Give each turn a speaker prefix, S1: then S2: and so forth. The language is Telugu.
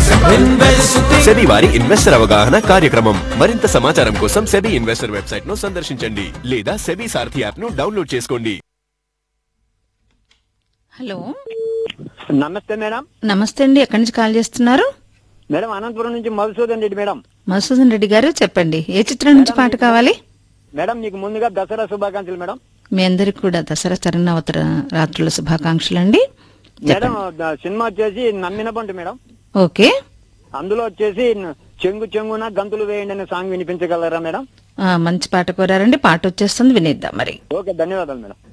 S1: సెబీ వారి ఇన్వెస్టర్ అవగాహన కార్యక్రమం మరింత సమాచారం కోసం సెబీ ఇన్వెస్టర్ వెబ్సైట్ ను సందర్శించండి లేదా సెబీ సారథి యాప్ ను డౌన్లోడ్ చేసుకోండి
S2: హలో
S3: నమస్తే మేడం
S2: నమస్తే అండి ఎక్కడి నుంచి కాల్ చేస్తున్నారు
S3: మేడం అనంతపురం నుంచి మధుసూదన్ రెడ్డి మేడం
S2: మధుసూదన్ రెడ్డి గారు చెప్పండి ఏ చిత్రం నుంచి పాట కావాలి
S3: మేడం మీకు ముందుగా దసరా శుభాకాంక్షలు మేడం
S2: మీ అందరికి కూడా దసరా తరుణావతర రాత్రుల శుభాకాంక్షలు అండి
S3: మేడం ద- సినిమా వచ్చేసి నమ్మిన పంట మేడం
S2: ఓకే
S3: అందులో వచ్చేసి న- చెంగు చెంగున గంతులు వేయండి అనే సాంగ్ వినిపించగలరా మేడం
S2: ఆ, మంచి పాట కోరారండి పాట వచ్చేస్తుంది వినేద్దాం మరి
S3: ఓకే ధన్యవాదాలు మేడం